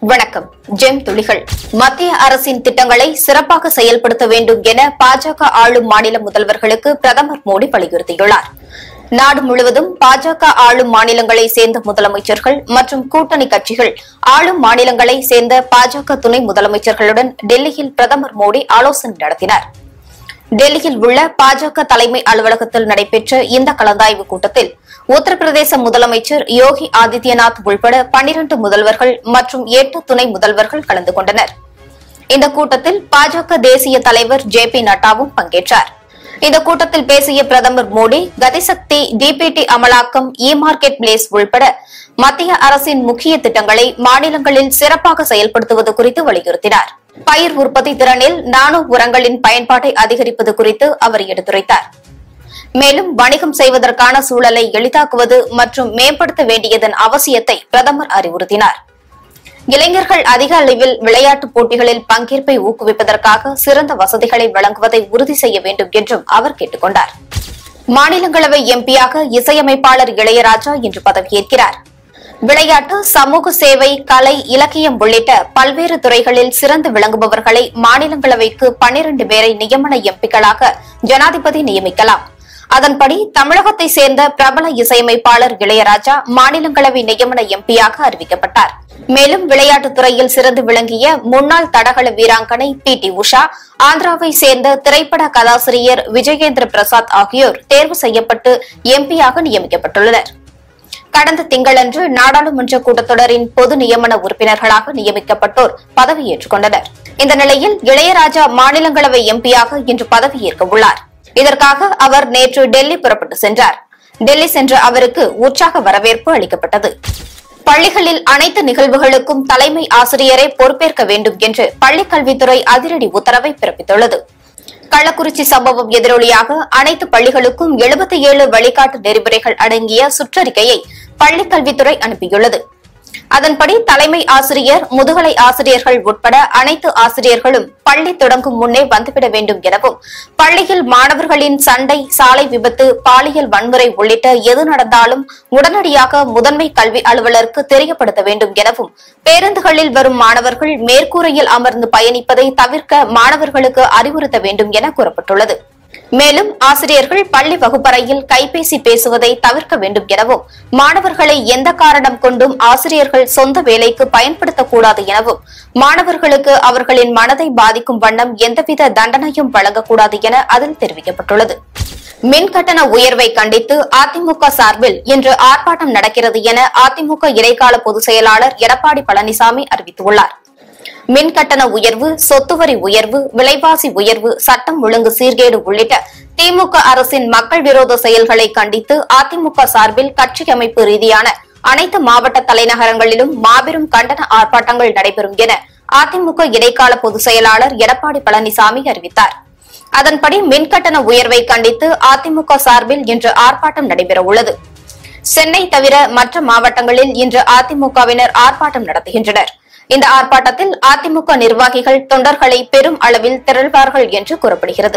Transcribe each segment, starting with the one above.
வணக்கம் ஜெம் துளிகள் மத்திய அரசின் திட்டங்களை சிறப்பாக செயல்படுத்த வேண்டும் என பாஜக ஆளும் மாநில முதல்வர்களுக்கு பிரதமர் மோடி வலியுறுத்தியுள்ளார் நாடு முழுவதும் பாஜக ஆளும் மாநிலங்களை சேர்ந்த முதலமைச்சர்கள் மற்றும் கூட்டணி கட்சிகள் ஆளும் மாநிலங்களை சேர்ந்த பாஜக துணை முதலமைச்சர்களுடன் டெல்லியில் பிரதமர் மோடி ஆலோசனை நடத்தினார் டெல்லியில் உள்ள பாஜக தலைமை அலுவலகத்தில் நடைபெற்ற இந்த கலந்தாய்வு கூட்டத்தில் உத்தரப்பிரதேச முதலமைச்சர் யோகி ஆதித்யநாத் உள்பட பன்னிரண்டு முதல்வர்கள் மற்றும் எட்டு துணை முதல்வர்கள் கலந்து கொண்டனர் இந்த கூட்டத்தில் பாஜக தேசிய தலைவர் ஜே பி நட்டாவும் பங்கேற்றார் இந்த கூட்டத்தில் பேசிய பிரதமர் மோடி கதிசக்தி டிபிடி அமலாக்கம் இ மார்க்கெட் பிளேஸ் உள்பட மத்திய அரசின் முக்கிய திட்டங்களை மாநிலங்களில் சிறப்பாக செயல்படுத்துவது குறித்து வலியுறுத்தினார் பயிர் உற்பத்தி திறனில் நானோ உரங்களின் பயன்பாட்டை அதிகரிப்பது குறித்து அவர் எடுத்துரைத்தார் மேலும் வணிகம் செய்வதற்கான சூழலை எளிதாக்குவது மற்றும் மேம்படுத்த வேண்டியதன் அவசியத்தை பிரதமர் அறிவுறுத்தினார் இளைஞர்கள் அதிக அளவில் விளையாட்டுப் போட்டிகளில் பங்கேற்பை ஊக்குவிப்பதற்காக சிறந்த வசதிகளை வழங்குவதை உறுதி செய்ய வேண்டும் என்றும் அவர் கேட்டுக் கொண்டார் மாநிலங்களவை எம்பியாக இசையமைப்பாளர் இளையராஜா இன்று பதவியேற்கிறார் விளையாட்டு சமூக சேவை கலை இலக்கியம் உள்ளிட்ட பல்வேறு துறைகளில் சிறந்து விளங்குபவர்களை மாநிலங்களவைக்கு பன்னிரண்டு பேரை நியமன எம்பிக்களாக ஜனாதிபதி நியமிக்கலாம் அதன்படி தமிழகத்தை சேர்ந்த பிரபல இசையமைப்பாளர் இளையராஜா மாநிலங்களவை நியமன எம்பியாக அறிவிக்கப்பட்டார் மேலும் விளையாட்டுத் துறையில் சிறந்து விளங்கிய முன்னாள் தடகள வீராங்கனை பி டி உஷா ஆந்திராவை சேர்ந்த திரைப்பட கதாசிரியர் விஜயேந்திர பிரசாத் ஆகியோர் தேர்வு செய்யப்பட்டு எம்பியாக நியமிக்கப்பட்டுள்ளனர் கடந்த திங்களன்று நாடாளுமன்ற கூட்டத்தொடரின் பொது நியமன உறுப்பினர்களாக நியமிக்கப்பட்டோர் பதவியேற்றுக் கொண்டனர் இந்த நிலையில் இளையராஜா மாநிலங்களவை எம்பியாக இன்று பதவியேற்க உள்ளார் இதற்காக அவர் நேற்று டெல்லி புறப்பட்டு சென்றார் டெல்லி சென்ற அவருக்கு உற்சாக வரவேற்பு அளிக்கப்பட்டது பள்ளிகளில் அனைத்து நிகழ்வுகளுக்கும் தலைமை ஆசிரியரே பொறுப்பேற்க வேண்டும் என்று பள்ளிக்கல்வித்துறை அதிரடி உத்தரவை பிறப்பித்துள்ளது கள்ளக்குறிச்சி சம்பவம் எதிரொலியாக அனைத்து பள்ளிகளுக்கும் எழுபத்தி ஏழு வழிகாட்டு நெறிமுறைகள் அடங்கிய சுற்றறிக்கையை பள்ளிக்கல்வித்துறை அனுப்பியுள்ளது அதன்படி தலைமை ஆசிரியர் முதுகலை ஆசிரியர்கள் உட்பட அனைத்து ஆசிரியர்களும் பள்ளி தொடங்கும் முன்னே வந்துவிட வேண்டும் எனவும் பள்ளியில் மாணவர்களின் சண்டை சாலை விபத்து பாலியல் வன்முறை உள்ளிட்ட எது நடந்தாலும் உடனடியாக முதன்மை கல்வி அலுவலருக்கு தெரியப்படுத்த வேண்டும் எனவும் பேருந்துகளில் வரும் மாணவர்கள் மேற்கூரையில் அமர்ந்து பயணிப்பதை தவிர்க்க மாணவர்களுக்கு அறிவுறுத்த வேண்டும் என கூறப்பட்டுள்ளது மேலும் ஆசிரியர்கள் பள்ளி வகுப்பறையில் கைபேசி பேசுவதை தவிர்க்க வேண்டும் எனவும் மாணவர்களை எந்த காரணம் கொண்டும் ஆசிரியர்கள் சொந்த வேலைக்கு பயன்படுத்தக்கூடாது எனவும் மாணவர்களுக்கு அவர்களின் மனதை பாதிக்கும் வண்ணம் எந்தவித தண்டனையும் வழங்கக்கூடாது என அதில் தெரிவிக்கப்பட்டுள்ளது மின் கட்டண உயர்வை கண்டித்து அதிமுக சார்பில் இன்று ஆர்ப்பாட்டம் நடக்கிறது என அதிமுக இடைக்கால பொதுச் செயலாளர் எடப்பாடி பழனிசாமி அறிவித்துள்ளார் மின் கட்டண உயர்வு சொத்து வரி உயர்வு விலைவாசி உயர்வு சட்டம் ஒழுங்கு சீர்கேடு உள்ளிட்ட திமுக அரசின் மக்கள் விரோத செயல்களை கண்டித்து அதிமுக சார்பில் கட்சி அமைப்பு ரீதியான அனைத்து மாவட்ட தலைநகரங்களிலும் மாபெரும் கண்டன ஆர்ப்பாட்டங்கள் நடைபெறும் என அதிமுக இடைக்கால பொதுச் செயலாளர் எடப்பாடி பழனிசாமி அறிவித்தார் அதன்படி மின்கட்டண உயர்வை கண்டித்து அதிமுக சார்பில் இன்று ஆர்ப்பாட்டம் நடைபெறவுள்ளது சென்னை தவிர மற்ற மாவட்டங்களில் இன்று அதிமுகவினர் ஆர்ப்பாட்டம் நடத்துகின்றனர் இந்த ஆர்ப்பாட்டத்தில் அதிமுக நிர்வாகிகள் தொண்டர்களை பெரும் அளவில் திரள்வார்கள் என்று கூறப்படுகிறது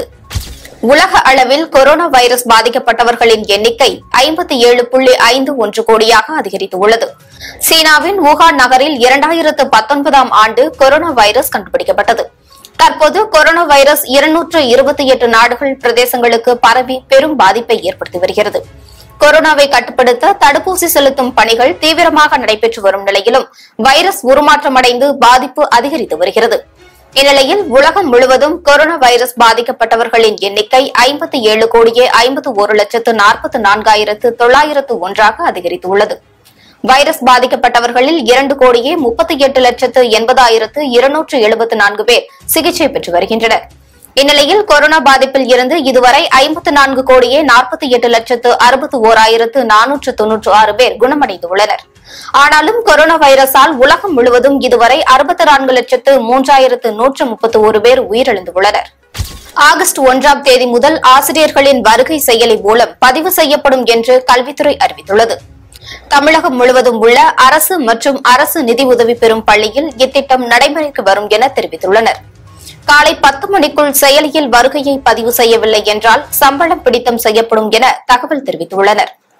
உலக அளவில் கொரோனா வைரஸ் பாதிக்கப்பட்டவர்களின் எண்ணிக்கை ஐம்பத்தி ஏழு புள்ளி ஐந்து ஒன்று கோடியாக அதிகரித்துள்ளது சீனாவின் வூகான் நகரில் இரண்டாயிரத்து பத்தொன்பதாம் ஆண்டு கொரோனா வைரஸ் கண்டுபிடிக்கப்பட்டது தற்போது கொரோனா வைரஸ் இருநூற்று இருபத்தி எட்டு நாடுகள் பிரதேசங்களுக்கு பரவி பெரும் பாதிப்பை ஏற்படுத்தி வருகிறது கொரோனாவை கட்டுப்படுத்த தடுப்பூசி செலுத்தும் பணிகள் தீவிரமாக நடைபெற்று வரும் நிலையிலும் வைரஸ் உருமாற்றமடைந்து பாதிப்பு அதிகரித்து வருகிறது இந்நிலையில் உலகம் முழுவதும் கொரோனா வைரஸ் பாதிக்கப்பட்டவர்களின் எண்ணிக்கை ஐம்பத்தி ஏழு கோடியே ஐம்பத்து ஒரு லட்சத்து நாற்பத்து நான்காயிரத்து தொள்ளாயிரத்து ஒன்றாக அதிகரித்துள்ளது வைரஸ் பாதிக்கப்பட்டவர்களில் இரண்டு கோடியே முப்பத்தி எட்டு லட்சத்து எண்பதாயிரத்து இருநூற்று எழுபத்து நான்கு பேர் சிகிச்சை பெற்று வருகின்றனர் இந்நிலையில் கொரோனா பாதிப்பில் இருந்து இதுவரை ஐம்பத்து நான்கு கோடியே நாற்பத்தி எட்டு லட்சத்து அறுபத்து ஓராயிரத்து நானூற்று தொன்னூற்று ஆறு பேர் குணமடைந்துள்ளனர் ஆனாலும் கொரோனா வைரஸால் உலகம் முழுவதும் இதுவரை அறுபத்தி நான்கு லட்சத்து மூன்றாயிரத்து நூற்று முப்பத்து ஒரு பேர் உயிரிழந்துள்ளனர் ஆகஸ்ட் ஒன்றாம் தேதி முதல் ஆசிரியர்களின் வருகை செயலி மூலம் பதிவு செய்யப்படும் என்று கல்வித்துறை அறிவித்துள்ளது தமிழகம் முழுவதும் உள்ள அரசு மற்றும் அரசு நிதி உதவி பெறும் பள்ளியில் இத்திட்டம் நடைமுறைக்கு வரும் என தெரிவித்துள்ளனர் காலை பத்து மணிக்குள் செயலியில் வருகையை பதிவு செய்யவில்லை என்றால் சம்பளம் பிடித்தம் செய்யப்படும் என தகவல் தெரிவித்துள்ளனர்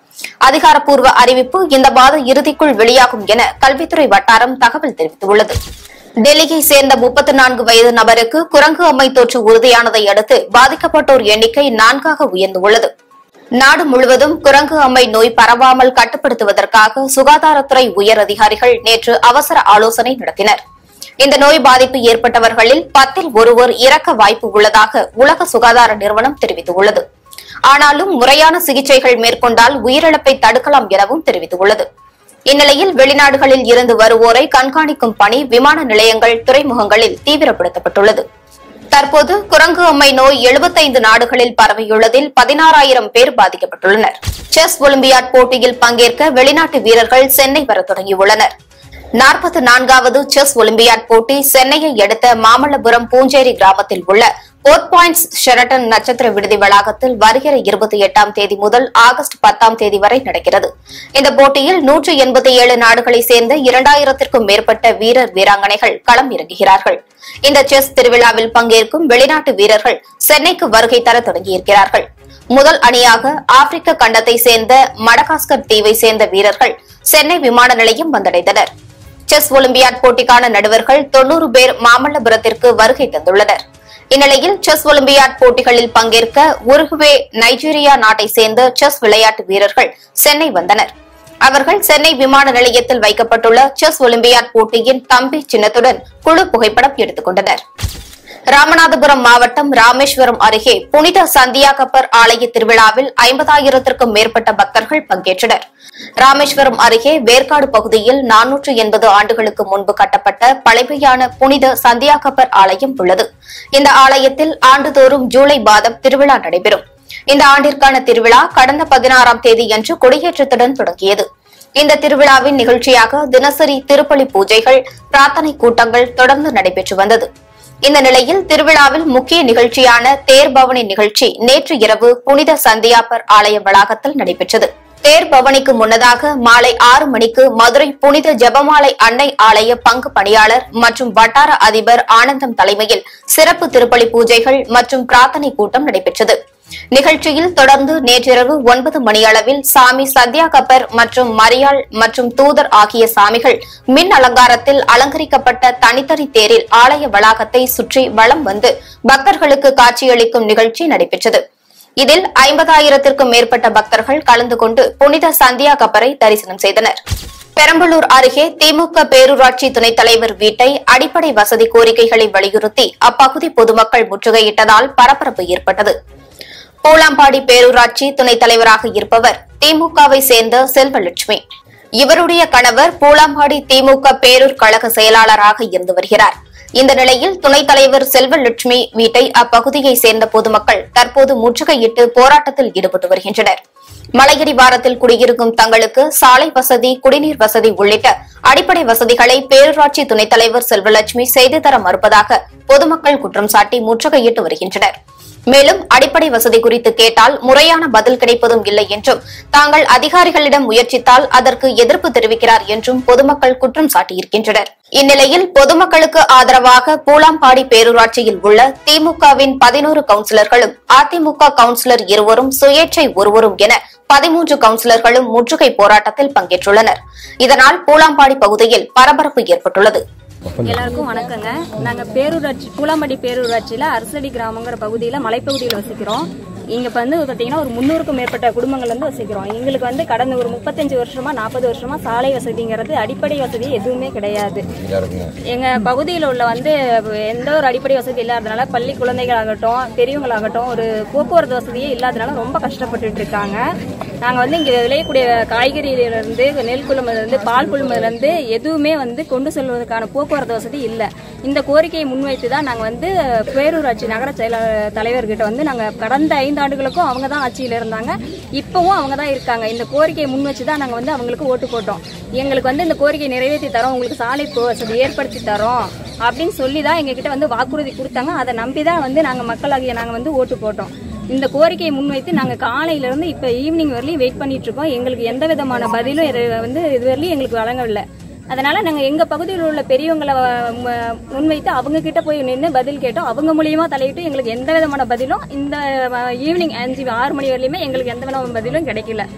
அதிகாரப்பூர்வ அறிவிப்பு இந்த மாத இறுதிக்குள் வெளியாகும் என கல்வித்துறை வட்டாரம் தகவல் தெரிவித்துள்ளது டெல்லியை சேர்ந்த முப்பத்தி நான்கு வயது நபருக்கு குரங்கு அம்மை தொற்று உறுதியானதை அடுத்து பாதிக்கப்பட்டோர் எண்ணிக்கை நான்காக உயர்ந்துள்ளது நாடு முழுவதும் குரங்கு அம்மை நோய் பரவாமல் கட்டுப்படுத்துவதற்காக சுகாதாரத்துறை உயர் அதிகாரிகள் நேற்று அவசர ஆலோசனை நடத்தினர் இந்த நோய் பாதிப்பு ஏற்பட்டவர்களில் பத்தில் ஒருவர் இறக்க வாய்ப்பு உள்ளதாக உலக சுகாதார நிறுவனம் தெரிவித்துள்ளது ஆனாலும் முறையான சிகிச்சைகள் மேற்கொண்டால் உயிரிழப்பை தடுக்கலாம் எனவும் தெரிவித்துள்ளது இந்நிலையில் வெளிநாடுகளில் இருந்து வருவோரை கண்காணிக்கும் பணி விமான நிலையங்கள் துறைமுகங்களில் தீவிரப்படுத்தப்பட்டுள்ளது தற்போது குரங்கு அம்மை நோய் 75 நாடுகளில் பரவியுள்ளதில் பதினாறாயிரம் பேர் பாதிக்கப்பட்டுள்ளனர் செஸ் ஒலிம்பியாட் போட்டியில் பங்கேற்க வெளிநாட்டு வீரர்கள் சென்னை வர தொடங்கியுள்ளனர் நாற்பத்தி நான்காவது செஸ் ஒலிம்பியாட் போட்டி சென்னையை அடுத்த மாமல்லபுரம் பூஞ்சேரி கிராமத்தில் உள்ள போர்ட் பாயிண்ட்ஸ் ஷெரட்டன் நட்சத்திர விடுதி வளாகத்தில் வருகிற இருபத்தி எட்டாம் தேதி முதல் ஆகஸ்ட் பத்தாம் தேதி வரை நடக்கிறது இந்த போட்டியில் நூற்று எண்பத்தி ஏழு நாடுகளைச் சேர்ந்த இரண்டாயிரத்திற்கும் மேற்பட்ட வீரர் வீராங்கனைகள் களம் இறங்குகிறார்கள் இந்த செஸ் திருவிழாவில் பங்கேற்கும் வெளிநாட்டு வீரர்கள் சென்னைக்கு வருகை தர தொடங்கியிருக்கிறார்கள் முதல் அணியாக ஆப்பிரிக்க கண்டத்தை சேர்ந்த மடகாஸ்கர் தீவை சேர்ந்த வீரர்கள் சென்னை விமான நிலையம் வந்தடைந்தனர் செஸ் ஒலிம்பியாட் போட்டிக்கான நடுவர்கள் தொன்னூறு பேர் மாமல்லபுரத்திற்கு வருகை தந்துள்ளனர் இந்நிலையில் செஸ் ஒலிம்பியாட் போட்டிகளில் பங்கேற்க உருகுவே நைஜீரியா நாட்டை சேர்ந்த செஸ் விளையாட்டு வீரர்கள் சென்னை வந்தனர் அவர்கள் சென்னை விமான நிலையத்தில் வைக்கப்பட்டுள்ள செஸ் ஒலிம்பியாட் போட்டியின் தம்பி சின்னத்துடன் குழு புகைப்படம் எடுத்துக் கொண்டனர் ராமநாதபுரம் மாவட்டம் ராமேஸ்வரம் அருகே புனித சந்தியா கப்பர் ஆலய திருவிழாவில் ஐம்பதாயிரத்திற்கும் மேற்பட்ட பக்தர்கள் பங்கேற்றனர் ராமேஸ்வரம் அருகே வேர்க்காடு பகுதியில் நானூற்று எண்பது ஆண்டுகளுக்கு முன்பு கட்டப்பட்ட பழமையான புனித சந்தியா கப்பர் ஆலயம் உள்ளது இந்த ஆலயத்தில் ஆண்டுதோறும் ஜூலை மாதம் திருவிழா நடைபெறும் இந்த ஆண்டிற்கான திருவிழா கடந்த பதினாறாம் தேதியன்று கொடியேற்றத்துடன் தொடங்கியது இந்த திருவிழாவின் நிகழ்ச்சியாக தினசரி திருப்பலி பூஜைகள் பிரார்த்தனை கூட்டங்கள் தொடர்ந்து நடைபெற்று வந்தது இந்த நிலையில் திருவிழாவில் முக்கிய நிகழ்ச்சியான தேர் பவனி நிகழ்ச்சி நேற்று இரவு புனித சந்தியாப்பர் ஆலய வளாகத்தில் நடைபெற்றது தேர் பவனிக்கு முன்னதாக மாலை ஆறு மணிக்கு மதுரை புனித ஜெபமாலை அன்னை ஆலய பங்கு பணியாளர் மற்றும் வட்டார அதிபர் ஆனந்தம் தலைமையில் சிறப்பு திருப்பலி பூஜைகள் மற்றும் பிரார்த்தனை கூட்டம் நடைபெற்றது நிகழ்ச்சியில் தொடர்ந்து நேற்றிரவு ஒன்பது மணியளவில் சாமி சத்யா கப்பர் மற்றும் மரியாள் மற்றும் தூதர் ஆகிய சாமிகள் மின் அலங்காரத்தில் அலங்கரிக்கப்பட்ட தனித்தனி தேரில் ஆலய வளாகத்தை சுற்றி வலம் வந்து பக்தர்களுக்கு காட்சியளிக்கும் நிகழ்ச்சி நடைபெற்றது இதில் ஐம்பதாயிரத்திற்கும் மேற்பட்ட பக்தர்கள் கலந்து கொண்டு புனித சந்தியா கப்பரை தரிசனம் செய்தனர் பெரம்பலூர் அருகே திமுக பேரூராட்சி துணைத் தலைவர் வீட்டை அடிப்படை வசதி கோரிக்கைகளை வலியுறுத்தி அப்பகுதி பொதுமக்கள் முற்றுகையிட்டதால் பரபரப்பு ஏற்பட்டது பூலாம்பாடி பேரூராட்சி துணைத் தலைவராக இருப்பவர் திமுகவை சேர்ந்த செல்வலட்சுமி இவருடைய கணவர் பூலாம்பாடி திமுக பேரூர் கழக செயலாளராக இருந்து வருகிறார் இந்த நிலையில் துணைத் தலைவர் செல்வலட்சுமி வீட்டை அப்பகுதியை சேர்ந்த பொதுமக்கள் தற்போது முற்றுகையிட்டு போராட்டத்தில் ஈடுபட்டு வருகின்றனர் மலையடிவாரத்தில் குடியிருக்கும் தங்களுக்கு சாலை வசதி குடிநீர் வசதி உள்ளிட்ட அடிப்படை வசதிகளை பேரூராட்சி துணைத் தலைவர் செல்வலட்சுமி செய்து தர மறுப்பதாக பொதுமக்கள் குற்றம் சாட்டி முற்றுகையிட்டு வருகின்றனர் மேலும் அடிப்படை வசதி குறித்து கேட்டால் முறையான பதில் கிடைப்பதும் இல்லை என்றும் தாங்கள் அதிகாரிகளிடம் முயற்சித்தால் அதற்கு எதிர்ப்பு தெரிவிக்கிறார் என்றும் பொதுமக்கள் குற்றம் சாட்டியிருக்கின்றனர் இந்நிலையில் பொதுமக்களுக்கு ஆதரவாக பூலாம்பாடி பேரூராட்சியில் உள்ள திமுகவின் பதினோரு கவுன்சிலர்களும் அதிமுக கவுன்சிலர் இருவரும் சுயேட்சை ஒருவரும் என பதிமூன்று கவுன்சிலர்களும் முற்றுகை போராட்டத்தில் பங்கேற்றுள்ளனர் இதனால் பூலாம்பாடி பகுதியில் பரபரப்பு ஏற்பட்டுள்ளது எல்லாருக்கும் வணக்கங்க நாங்க பேரூராட்சி பூலாம்பட்டி பேரூராட்சியில அரசடி கிராமங்கிற பகுதியில மலைப்பகுதியில் வசிக்கிறோம் இங்க இப்ப வந்து பாத்தீங்கன்னா ஒரு முன்னூறுக்கும் மேற்பட்ட குடும்பங்கள் வந்து வசிக்கிறோம் எங்களுக்கு வந்து கடந்த ஒரு முப்பத்தஞ்சு வருஷமா நாற்பது வருஷமா சாலை வசதிங்கிறது அடிப்படை வசதி எதுவுமே கிடையாது எங்க பகுதியில் உள்ள வந்து எந்த ஒரு அடிப்படை வசதி இல்லாதனால பள்ளி குழந்தைகளாகட்டும் பெரியவங்களாகட்டும் ஒரு போக்குவரத்து வசதியே இல்லாதனால ரொம்ப கஷ்டப்பட்டுட்டு இருக்காங்க நாங்க வந்து இங்க விளையக்கூடிய காய்கறியில இருந்து நெல் குழுமதுல இருந்து பால் குழுமதுல இருந்து எதுவுமே வந்து கொண்டு செல்வதற்கான போக்குவரத்து வசதி இல்ல இந்த கோரிக்கையை முன்வைத்து தான் நாங்க வந்து பேரூராட்சி நகர செயலாளர் தலைவர்கிட்ட வந்து நாங்க கடந்த ஐந்து ஆண்டுகளுக்கும் அவங்க தான் ஆட்சியில இருந்தாங்க இப்பவும் அவங்க தான் இருக்காங்க இந்த கோரிக்கையை முன் வச்சு தான் நாங்க வந்து அவங்களுக்கு ஓட்டு போட்டோம் எங்களுக்கு வந்து இந்த கோரிக்கையை நிறைவேற்றி தரோம் உங்களுக்கு சாலை போ- வசதி ஏற்படுத்தி தரோம் அப்படின்னு சொல்லி தான் எங்ககிட்ட வந்து வாக்குறுதி கொடுத்தாங்க அதை நம்பி தான் வந்து நாங்க மக்களாகிய நாங்க வந்து ஓட்டு போட்டோம் இந்த கோரிக்கையை முன்வைத்து நாங்க காலையில இருந்து இப்ப ஈவினிங் வரலையும் வெயிட் பண்ணிட்டு இருக்கோம் எங்களுக்கு எந்த விதமான பதிலும் இது வந்து இதுவரையிலும் எங்களுக்கு வழங்கவில்லை அதனால நாங்க எங்க பகுதியில் உள்ள பெரியவங்களை ம- முன்வைத்து அவங்க கிட்ட போய் நின்று பதில் கேட்டோம் அவங்க மூலியமா தலையிட்டு எங்களுக்கு எந்த விதமான பதிலும் இந்த ஈவினிங் அஞ்சு ஆறு மணி வரலையுமே எங்களுக்கு எந்த விதமான பதிலும் கிடைக்கல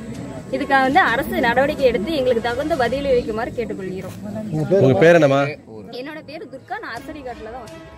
இதுக்காக வந்து அரசு நடவடிக்கை எடுத்து எங்களுக்கு தகுந்த பதில் அளிக்குமாறு கேட்டுக்கொள்கிறோம் உங்க பேர் என்னம்மா என்னோட பேர் துர்கா நான் அரசடி காட்டுல தான் வசிக்கிறேன்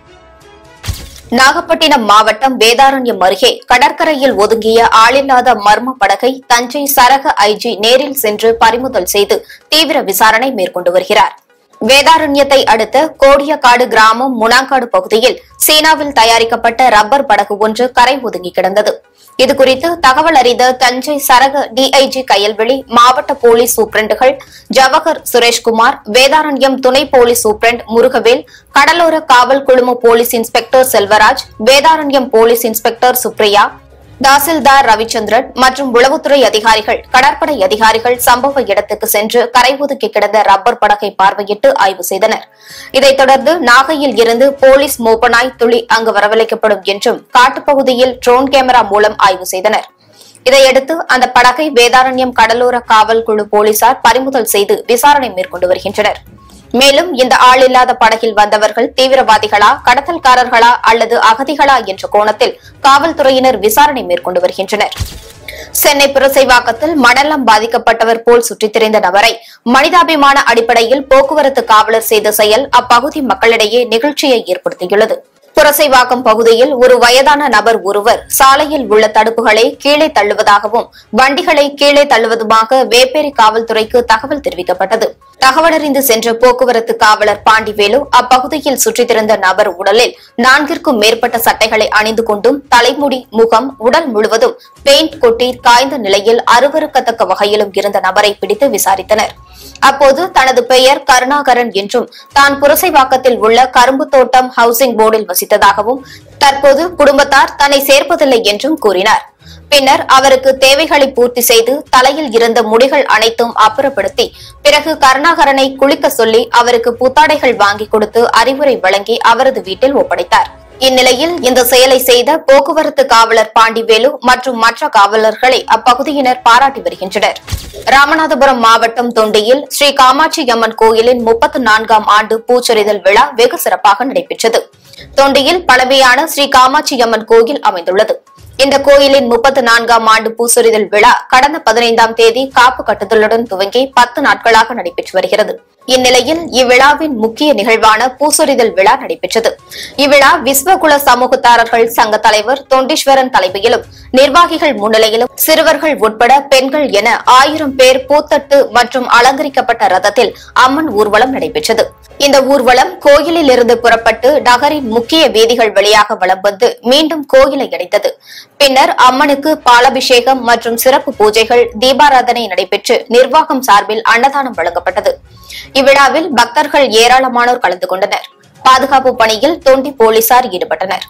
நாகப்பட்டினம் மாவட்டம் வேதாரண்யம் அருகே கடற்கரையில் ஒதுங்கிய ஆளில்லாத மர்ம படகை தஞ்சை சரக ஐஜி நேரில் சென்று பறிமுதல் செய்து தீவிர விசாரணை மேற்கொண்டு வருகிறார் வேதாரண்யத்தை அடுத்த கோடியக்காடு கிராமம் முனாங்காடு பகுதியில் சீனாவில் தயாரிக்கப்பட்ட ரப்பர் படகு ஒன்று கரை ஒதுங்கி கிடந்தது இதுகுறித்து தகவல் அறிந்த தஞ்சை சரக டிஐஜி கயல்விழி மாவட்ட போலீஸ் சூப்பிரண்டுகள் ஜவஹர் சுரேஷ்குமார் வேதாரண்யம் துணை போலீஸ் சூப்பிரண்ட் முருகவேல் கடலோர காவல் குழும police inspector Selvaraj Vedaranyam police inspector Supriya tahsildar Ravichandran மற்றும் உளவுத்துறை அதிகாரிகள் கடற்படை அதிகாரிகள் சம்பவ இடத்துக்கு சென்று கரை ஒதுக்கி கிடந்த ரப்பர் படகை பார்வையிட்டு ஆய்வு செய்தனர் இதைத் தொடர்ந்து நாகையில் இருந்து போலீஸ் மோப்பனாய் துளி அங்கு வரவழைக்கப்படும் என்றும் காட்டுப்பகுதியில் ட்ரோன் கேமரா மூலம் ஆய்வு செய்தனர் இதையடுத்து அந்த படகை வேதாரண்யம் கடலோர காவல் குழு போலீசார் பறிமுதல் செய்து விசாரணை மேற்கொண்டு வருகின்றனர் மேலும் இந்த ஆளில்லாத படகில் வந்தவர்கள் தீவிரவாதிகளா கடத்தல்காரர்களா அல்லது அகதிகளா என்ற கோணத்தில் காவல்துறையினர் விசாரணை மேற்கொண்டு வருகின்றனர் சென்னை புரசைவாக்கத்தில் மணலம் பாதிக்கப்பட்டவர் போல் சுற்றித் திரிந்த நபரை மனிதாபிமான அடிப்படையில் போக்குவரத்து காவலர் செய்த செயல் அப்பகுதி மக்களிடையே நிகழ்ச்சியை ஏற்படுத்தியுள்ளது புரசைவாக்கம் பகுதியில் ஒரு வயதான நபர் ஒருவர் சாலையில் உள்ள தடுப்புகளை கீழே தள்ளுவதாகவும் வண்டிகளை கீழே தள்ளுவதுமாக வேப்பேரி காவல்துறைக்கு தகவல் தெரிவிக்கப்பட்டது தகவலறிந்து சென்ற போக்குவரத்து காவலர் பாண்டிவேலு அப்பகுதியில் சுற்றித்திருந்த நபர் உடலில் நான்கிற்கும் மேற்பட்ட சட்டைகளை அணிந்து கொண்டும் தலைமுடி முகம் உடல் முழுவதும் பெயிண்ட் கொட்டி காய்ந்த நிலையில் அருவருக்கத்தக்க வகையிலும் இருந்த நபரை பிடித்து விசாரித்தனர் அப்போது தனது பெயர் கருணாகரன் என்றும் தான் புரசைவாக்கத்தில் உள்ள கரும்பு தோட்டம் ஹவுசிங் போர்டில் வசித்ததாகவும் தற்போது குடும்பத்தார் தன்னை சேர்ப்பதில்லை என்றும் கூறினார் பின்னர் அவருக்கு தேவைகளை பூர்த்தி செய்து தலையில் இருந்த முடிகள் அனைத்தும் அப்புறப்படுத்தி பிறகு கருணாகரனை குளிக்க சொல்லி அவருக்கு புத்தாடைகள் வாங்கி கொடுத்து அறிவுரை வழங்கி அவரது வீட்டில் ஒப்படைத்தார் இந்நிலையில் இந்த செயலை செய்த போக்குவரத்து காவலர் பாண்டிவேலு மற்றும் மற்ற காவலர்களை அப்பகுதியினர் பாராட்டி வருகின்றனர் ராமநாதபுரம் மாவட்டம் தொண்டியில் ஸ்ரீ காமாட்சி அம்மன் கோயிலின் முப்பத்து நான்காம் ஆண்டு பூச்சொரிதல் விழா வெகு சிறப்பாக நடைபெற்றது தொண்டியில் பழமையான ஸ்ரீ காமாட்சி அம்மன் கோயில் அமைந்துள்ளது இந்த கோயிலின் முப்பத்து நான்காம் ஆண்டு பூசொரிதல் விழா கடந்த பதினைந்தாம் தேதி காப்பு கட்டுதலுடன் துவங்கி பத்து நாட்களாக நடைபெற்று வருகிறது இந்நிலையில் இவ்விழாவின் முக்கிய நிகழ்வான பூசொரிதல் விழா நடைபெற்றது இவ்விழா விஸ்வகுல சமூகத்தாரர்கள் சங்க தலைவர் தொண்டீஸ்வரன் தலைமையிலும் நிர்வாகிகள் முன்னிலையிலும் சிறுவர்கள் உட்பட பெண்கள் என ஆயிரம் பேர் பூத்தட்டு மற்றும் அலங்கரிக்கப்பட்ட ரதத்தில் அம்மன் ஊர்வலம் நடைபெற்றது இந்த ஊர்வலம் கோயிலில் இருந்து புறப்பட்டு நகரின் முக்கிய வீதிகள் வழியாக வலம் வந்து மீண்டும் கோயிலை அடைந்தது பின்னர் அம்மனுக்கு பாலாபிஷேகம் மற்றும் சிறப்பு பூஜைகள் தீபாராதனை நடைபெற்று நிர்வாகம் சார்பில் அன்னதானம் வழங்கப்பட்டது இவ்விழாவில் பக்தர்கள் ஏராளமானோர் கலந்து கொண்டனர் பாதுகாப்பு பணியில் தொண்டி போலீசார் ஈடுபட்டனர்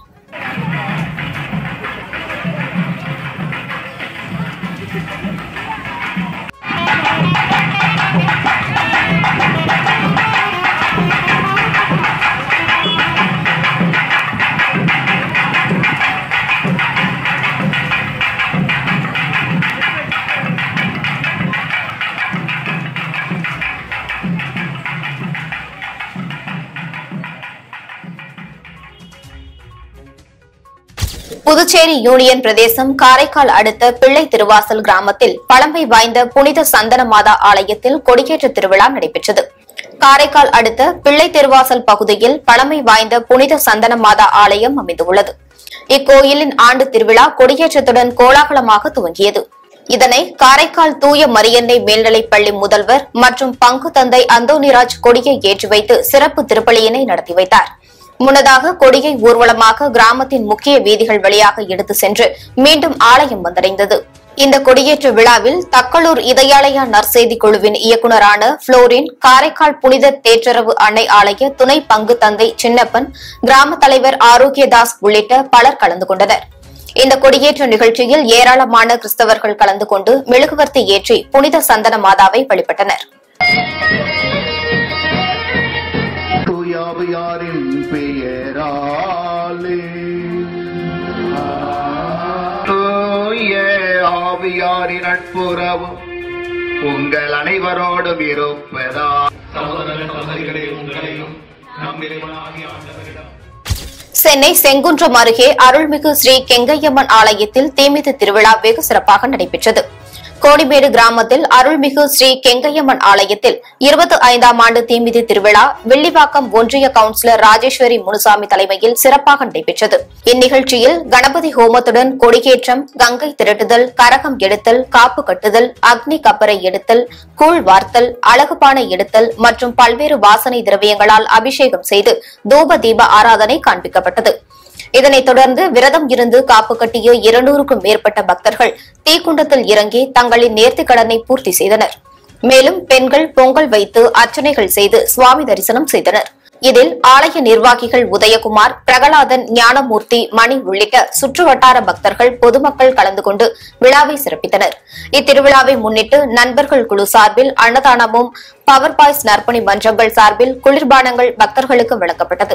புதுச்சேரி யூனியன் பிரதேசம் காரைக்கால் அடுத்த பிள்ளை திருவாசல் கிராமத்தில் பழமை வாய்ந்த புனித சந்தன மாதா ஆலயத்தில் கொடியேற்ற திருவிழா நடைபெற்றது காரைக்கால் அடுத்த பிள்ளை திருவாசல் பகுதியில் பழமை வாய்ந்த புனித சந்தன மாதா ஆலயம் அமைந்துள்ளது இக்கோயிலின் ஆண்டு திருவிழா கொடியேற்றத்துடன் கோலாகலமாக துவங்கியது இதனை காரைக்கால் தூய மரியன்னை மேல்நிலைப் பள்ளி முதல்வர் மற்றும் பங்கு தந்தை அந்தோனிராஜ் கொடியை ஏற்றி வைத்து சிறப்பு திருப்பலியினை நடத்தி வைத்தார் முன்னதாக கொடியை ஊர்வலமாக கிராமத்தின் முக்கிய வீதிகள் வழியாக எடுத்து சென்று மீண்டும் ஆலயம் வந்தடைந்தது இந்த கொடியேற்ற விழாவில் தக்கலூர் இதயாலயா நற்செய்தி குழுவின் இயக்குநரான புளோரின் காரைக்கால் புனித தேற்றரவு அன்னை ஆலய துணை பங்கு தந்தை சின்னப்பன் கிராம தலைவர் ஆரோக்கியதாஸ் உள்ளிட்ட பலர் கலந்து கொண்டனர் இந்த கொடியேற்ற நிகழ்ச்சியில் ஏராளமான கிறிஸ்தவர்கள் கலந்து கொண்டு மெழுகுவர்த்தி ஏற்றி புனித சந்தன மாதாவை வழிபட்டனர் தூயாவியாரின் பெயராலே தூய ஆவியாரின் நட்புறவும் உங்கள் அனைவரோடும் இருப்பதா சகோதர சகோதரிகளே உங்களையும் நம் இறைவனாகிய ஆண்டவரிடம் சென்னை செங்குன்றம் அருகே அருள்மிகு ஸ்ரீ கெங்கையம்மன் ஆலயத்தில் தீமிதி திருவிழா வெகு சிறப்பாக நடைபெற்றது கோடிமேடு கிராமத்தில் அருள்மிகு ஸ்ரீ கெங்கையம்மன் ஆலயத்தில் இருபத்தி ஐந்தாம் ஆண்டு தீமிதி திருவிழா வெள்ளிவாக்கம் ஒன்றிய கவுன்சிலர் ராஜேஸ்வரி முனுசாமி தலைமையில் சிறப்பாக நடைபெற்றது இந்நிகழ்ச்சியில் கணபதி ஹோமத்துடன் கொடியேற்றம் கங்கை திரட்டுதல் கரகம் எடுத்தல் காப்பு கட்டுதல் அக்னி கப்பரை எடுத்தல் கூழ் வார்த்தல் அழகுபானை எடுத்தல் மற்றும் பல்வேறு வாசனை திரவியங்களால் அபிஷேகம் செய்து தூப தீப ஆராதனை காண்பிக்கப்பட்டது இதனைத் தொடர்ந்து விரதம் இருந்து காப்பு கட்டிய இருநூறுக்கும் மேற்பட்ட பக்தர்கள் தீக்குண்டத்தில் இறங்கி தங்களின் நேர்த்திக் கடனை பூர்த்தி செய்தனர் மேலும் பெண்கள் பொங்கல் வைத்து அர்ச்சனைகள் செய்து சுவாமி தரிசனம் செய்தனர் இதில் ஆலய நிர்வாகிகள் உதயகுமார் பிரகலாதன் ஞானமூர்த்தி மணி உள்ளிட்ட சுற்றுவட்டார பக்தர்கள் பொதுமக்கள் கலந்து கொண்டு விழாவை சிறப்பித்தனர் இத்திருவிழாவை முன்னிட்டு நண்பர்கள் குழு சார்பில் அன்னதானமும் பவர் பாய்ஸ் நற்பணி மன்றங்கள் சார்பில் குளிர்பானங்கள் பக்தர்களுக்கு வழங்கப்பட்டது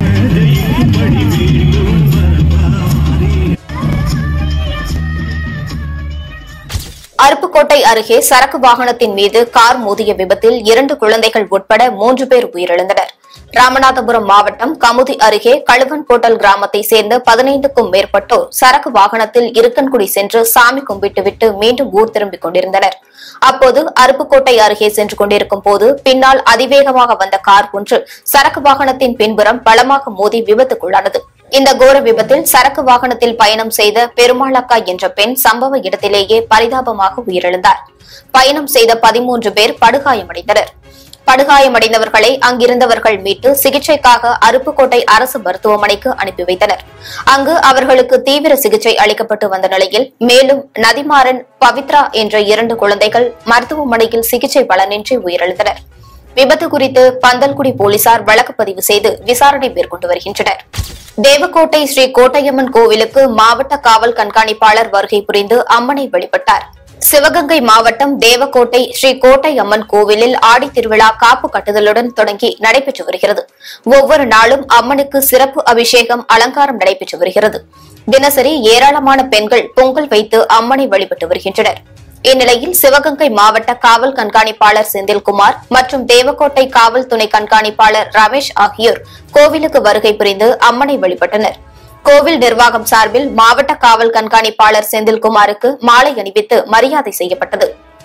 அருப்புக்கோட்டை அருகே சரக்கு வாகனத்தின் மீது கார் மோதிய விபத்தில் இரண்டு குழந்தைகள் உட்பட மூன்று பேர் உயிரிழந்தனர் ராமநாதபுரம் மாவட்டம் கமுதி அருகே கழுவன்போட்டல் கிராமத்தை சேர்ந்த பதினைந்துக்கும் மேற்பட்டோர் சரக்கு வாகனத்தில் இருக்கன்குடி சென்று சாமி கும்பிட்டுவிட்டு மீண்டும் ஊர் திரும்பிக் கொண்டிருந்தனர் அப்போது அருப்புக்கோட்டை அருகே சென்று கொண்டிருக்கும் போது பின்னால் அதிவேகமாக வந்த கார் ஒன்று சரக்கு வாகனத்தின் பின்புறம் பலமாக மோதி விபத்துக்குள்ளானது இந்த கோர விபத்தில் சரக்கு வாகனத்தில் பயணம் செய்த பெருமாளக்கா என்ற பெண் சம்பவ இடத்திலேயே பரிதாபமாக உயிரிழந்தார் பயணம் செய்த பதிமூன்று பேர் படுகாயமடைந்தனர் படுகாயமடைந்தவர்களை அங்கிருந்தவர்கள் மீட்டு சிகிச்சைக்காக அருப்புக்கோட்டை அரசு மருத்துவமனைக்கு அனுப்பி வைத்தனர் அங்கு அவர்களுக்கு தீவிர சிகிச்சை அளிக்கப்பட்டு வந்த நிலையில் மேலும் நதிமாறன் பவித்ரா என்ற இரண்டு குழந்தைகள் மருத்துவமனையில் சிகிச்சை பலனின்றி உயிரிழந்தனர் விபத்து குறித்து பந்தல்குடி போலீசார் வழக்கு பதிவு செய்து விசாரணை மேற்கொண்டு வருகின்றனர் தேவக்கோட்டை ஸ்ரீ கோட்டையம்மன் கோவிலுக்கு மாவட்ட காவல் கண்காணிப்பாளர் வருகை புரிந்து அம்மனை வழிபட்டார் சிவகங்கை மாவட்டம் தேவக்கோட்டை ஸ்ரீ கோட்டை அம்மன் கோவிலில் ஆடி திருவிழா காப்பு கட்டுதலுடன் தொடங்கி நடைபெற்று வருகிறது ஒவ்வொரு நாளும் அம்மனுக்கு சிறப்பு அபிஷேகம் அலங்காரம் நடைபெற்று வருகிறது தினசரி ஏராளமான பெண்கள் பொங்கல் வைத்து அம்மனை வழிபட்டு வருகின்றனர் இந்நிலையில் சிவகங்கை மாவட்ட காவல் கண்காணிப்பாளர் செந்தில்குமார் மற்றும் தேவக்கோட்டை காவல் துணை கண்காணிப்பாளர் ரமேஷ் ஆகியோர் கோவிலுக்கு வருகை புரிந்து அம்மனை வழிபட்டனர் கோவில் நிர்வாகம் சார்பில் மாவட்ட காவல் கண்காணிப்பாளர் செந்தில்குமாருக்கு மாலை அணிவித்து மரியாதை செய்யப்பட்டது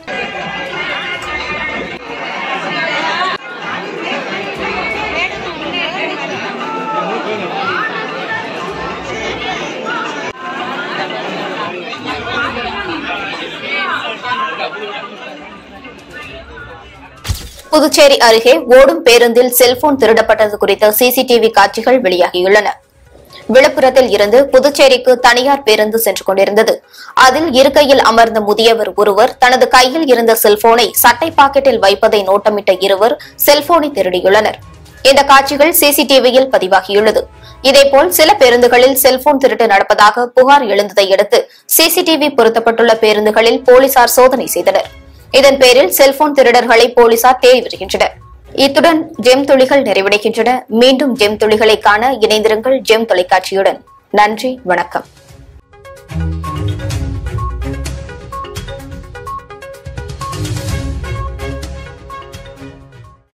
புதுச்சேரி அருகே ஓடும் பேருந்தில் செல்போன் திருடப்பட்டது குறித்த சிசிடிவி காட்சிகள் வெளியாகியுள்ளன விழுப்புரத்தில் இருந்து புதுச்சேரிக்கு தனியார் பேருந்து சென்று கொண்டிருந்தது அதில் இருக்கையில் அமர்ந்த முதியவர் ஒருவர் தனது கையில் இருந்த செல்போனை சட்டை பாக்கெட்டில் வைப்பதை நோட்டமிட்ட இருவர் செல்போனை திருடியுள்ளனர் இந்த காட்சிகள் சிசிடிவியில் பதிவாகியுள்ளது இதேபோல் சில பேருந்துகளில் செல்போன் திருட்டு நடப்பதாக புகார் எழுந்ததை அடுத்து சிசிடிவி பொருத்தப்பட்டுள்ள பேருந்துகளில் போலீசார் சோதனை செய்தனர் இதன் பேரில் செல்போன் திருடர்களை போலீசார் தேடி வருகின்றனர் இத்துடன் ஜெம் துளிகள் நிறைவடைகின்றன மீண்டும் ஜெம் துளிகளை காண இணைந்திருங்கள் ஜெம் தொலைக்காட்சியுடன் நன்றி வணக்கம்